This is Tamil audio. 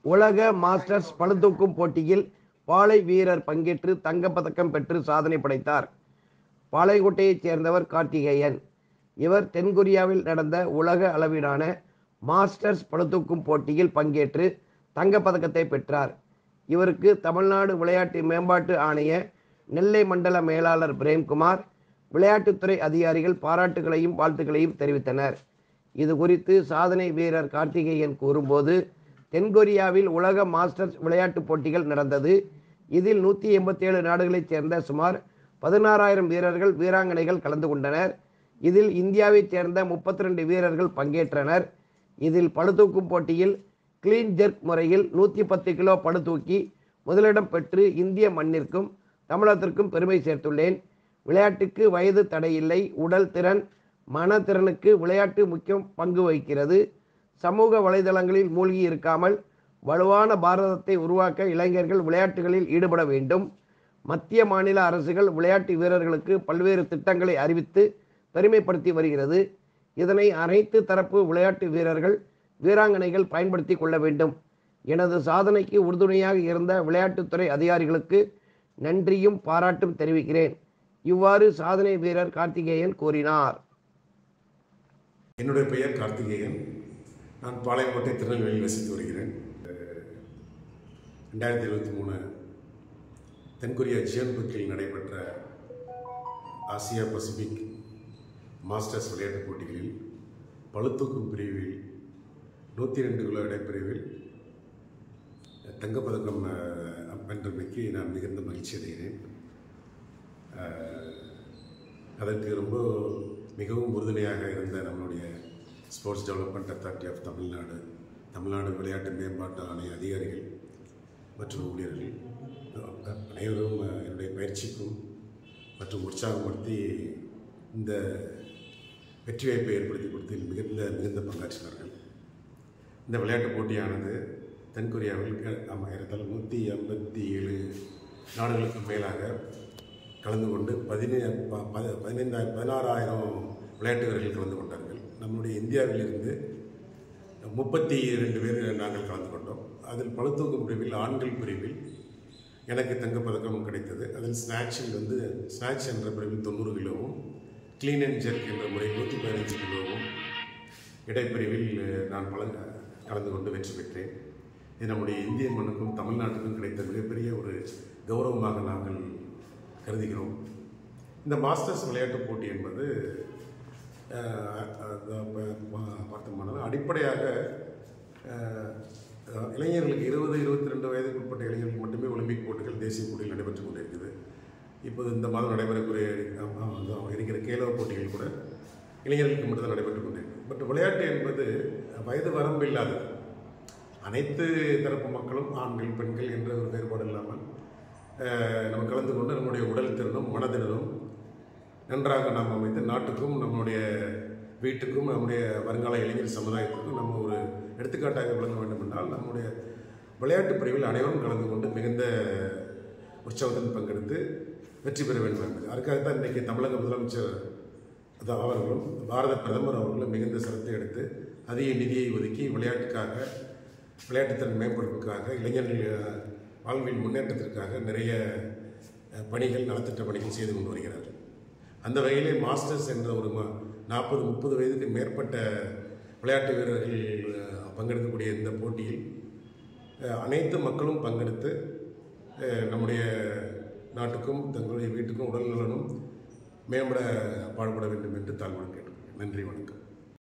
உலக மாஸ்டர்ஸ் பளுதூக்கும் போட்டியில் பாலை வீரர் பங்கேற்று தங்கப்பதக்கம் பெற்று சாதனை படைத்தார் பாளையங்கோட்டையைச் சேர்ந்தவர் கார்த்திகேயன் இவர் தென்கொரியாவில் நடந்த உலக அளவிலான மாஸ்டர்ஸ் பளுதூக்கும் போட்டியில் பங்கேற்று தங்கப்பதக்கத்தை பெற்றார் இவருக்கு தமிழ்நாடு விளையாட்டு மேம்பாட்டு ஆணைய நெல்லை மண்டல மேலாளர் பிரேம்குமார் விளையாட்டுத்துறை அதிகாரிகள் பாராட்டுகளையும் வாழ்த்துக்களையும் தெரிவித்தனர் இது குறித்து சாதனை வீரர் கார்த்திகேயன் கூறும்போது தென்கொரியாவில் உலக மாஸ்டர்ஸ் விளையாட்டுப் போட்டிகள் நடந்தது இதில் நூற்றி எண்பத்தேழு நாடுகளைச் சேர்ந்த சுமார் பதினாறாயிரம் வீரர்கள் வீராங்கனைகள் கலந்து கொண்டனர் இதில் இந்தியாவைச் சேர்ந்த முப்பத்தி ரெண்டு வீரர்கள் பங்கேற்றனர் இதில் பளுதூக்கும் போட்டியில் கிளீன் ஜெர்க் முறையில் நூற்றி பத்து கிலோ பளுதூக்கி முதலிடம் பெற்று இந்திய மண்ணிற்கும் தமிழகத்திற்கும் பெருமை சேர்த்துள்ளேன் விளையாட்டுக்கு வயது தடையில்லை உடல் திறன் மனத்திறனுக்கு விளையாட்டு முக்கிய பங்கு வகிக்கிறது சமூக வலைதளங்களில் மூழ்கி இருக்காமல் வலுவான பாரதத்தை உருவாக்க இளைஞர்கள் விளையாட்டுகளில் ஈடுபட வேண்டும் மத்திய மாநில அரசுகள் விளையாட்டு வீரர்களுக்கு பல்வேறு திட்டங்களை அறிவித்து பெருமைப்படுத்தி வருகிறது இதனை அனைத்து தரப்பு விளையாட்டு வீரர்கள் வீராங்கனைகள் பயன்படுத்தி கொள்ள வேண்டும் எனது சாதனைக்கு உறுதுணையாக இருந்த விளையாட்டுத்துறை அதிகாரிகளுக்கு நன்றியும் பாராட்டும் தெரிவிக்கிறேன் இவ்வாறு சாதனை வீரர் கார்த்திகேயன் கூறினார் என்னுடைய பெயர் கார்த்திகேயன் நான் பாளையங்கோட்டை திருநெல்வேலியில் வசித்து வருகிறேன் ரெண்டாயிரத்தி இருபத்தி மூணு தென்கொரியா ஜியோன்புக்கில் நடைபெற்ற ஆசியா பசிபிக் மாஸ்டர்ஸ் விளையாட்டுப் போட்டிகளில் பளுதூக்கும் பிரிவில் நூற்றி ரெண்டு கிலோ இடைப்பிரிவில் தங்கப்பதக்கம் அஹ், வென்றமைக்கு நான் மிகுந்த மகிழ்ச்சி அடைகிறேன் அஹ், அதற்கு ரொம்ப மிகவும் உறுதுணையாக இருந்த நம்மளுடைய sports development authority of Tamil Nadu Tamil Nadu விளையாட்டு மேம்பாட்டு ஆணைய அதிகாரிகள் மற்றும் ஊழியர்கள் அஹ், அனைவரும் அஹ், என்னுடைய பயிற்சிக்கும் மற்றும் உற்சாகப்படுத்தி இந்த வெற்றி வாய்ப்பை ஏற்படுத்தி கொடுத்ததில் மிகுந்த மிகுந்த பங்காற்றினார்கள் இந்த விளையாட்டுப் போட்டியானது தென்கொரியாவில் க- ஆமாம் ஏறத்தாழ நூற்றி ஐம்பத்தி ஏழு நாடுகளுக்கு மேலாக கலந்து கொண்டு பதினே ப- ப- பதினைந்தாயிரம் பதினாறாயிரம் விளையாட்டு வீரர்கள் கலந்து கொண்டார்கள் நம்முடைய இந்தியாவிலிருந்து முப்பத்தி ரெண்டு பேர் நாங்கள் கலந்து கொண்டோம் அதில் பளுதூக்கும் பிரிவில் ஆண்கள் பிரிவில் எனக்கு தங்கப்பதக்கம் கிடைத்தது அதில் ஸ்நாட்சில் வந்து ஸ்நாட்ச் என்ற பிரிவில் தொண்ணூறு கிலோவும் க்ளீன் அண்ட் ஜெர்க் என்ற முறை நூற்றி பதினஞ்சு கிலோவும் இடைப்பிரிவில் அஹ், நான் பல கலந்து கொண்டு வெற்றி பெற்றேன் இது நம்முடைய இந்திய மண்ணுக்கும் தமிழ்நாட்டுக்கும் கிடைத்த மிகப்பெரிய ஒரு கௌரவமாக நாங்கள் கருதுகிறோம் இந்த மாஸ்டர்ஸ் விளையாட்டுப் போட்டி என்பது அஹ், அஹ், ப- ப- பார்த்தோமானால் அடிப்படையாக அஹ், அஹ், இளைஞர்களுக்கு இருபது இருபத்தி ரெண்டு வயதுக்குட்பட்ட இளைஞர்களுக்கு மட்டுமே ஒலிம்பிக் போட்டிகள் தேசிய போட்டிகள் நடைபெற்று கொண்டிருக்குது இப்போது இந்த மாதம் நடைபெறக்கூடிய ஆமா, அந்த இருக்கிற கேலோ போட்டிகள் கூட இளைஞர்களுக்கு மட்டும்தான் நடைபெற்று கொண்டிருக்கு பட் விளையாட்டு என்பது வயது வரம்பு இல்லாதது அனைத்து தரப்பு மக்களும் ஆண்கள் பெண்கள் என்ற ஒரு வேறுபாடு இல்லாமல் அஹ், நம்ம கலந்து கொண்டு நம்முடைய உடல் திறனும் மனதிறனும் நன்றாக நாம் அமைத்து நாட்டுக்கும் நம்முடைய வீட்டுக்கும் நம்முடைய வருங்கால இளைஞர் சமுதாயத்துக்கும் நம்ம ஒரு எடுத்துக்காட்டாக விளங்க வேண்டும் என்றால் நம்முடைய விளையாட்டு பிரிவில் அனைவரும் கலந்து கொண்டு மிகுந்த உற்சவத்தில் பங்கெடுத்து வெற்றி பெற வேண்டும் என்பது அதுக்காகத்தான் இன்றைக்கி தமிழக முதலமைச்சர் அது அவர்களும் பாரத பிரதமர் அவர்களும் மிகுந்த சிரத்தை எடுத்து அதிக நிதியை ஒதுக்கி விளையாட்டுக்காக விளையாட்டுத்திறன் மேம்படுவதற்காக இளைஞர்கள் அஹ், வாழ்வில் முன்னேற்றத்திற்காக நிறைய அஹ், பணிகள் நலத்திட்ட பணிகள் செய்து கொண்டு வருகிறார்கள் அந்த வகையிலே மாஸ்டர்ஸ் என்ற ஒரு நாற்பது முப்பது வயதுக்கு மேற்பட்ட விளையாட்டு வீரர்கள் அஹ், பங்கெடுக்கக்கூடிய இந்த போட்டியில் அஹ், அனைத்து மக்களும் பங்கெடுத்து அஹ், நம்முடைய நாட்டுக்கும் தங்களுடைய வீட்டுக்கும் உடல் நலனும் மேம்பட பாடுபட வேண்டும் என்று தாழ்வுடன் கேட்டுக்கொள்கிறேன் நன்றி வணக்கம்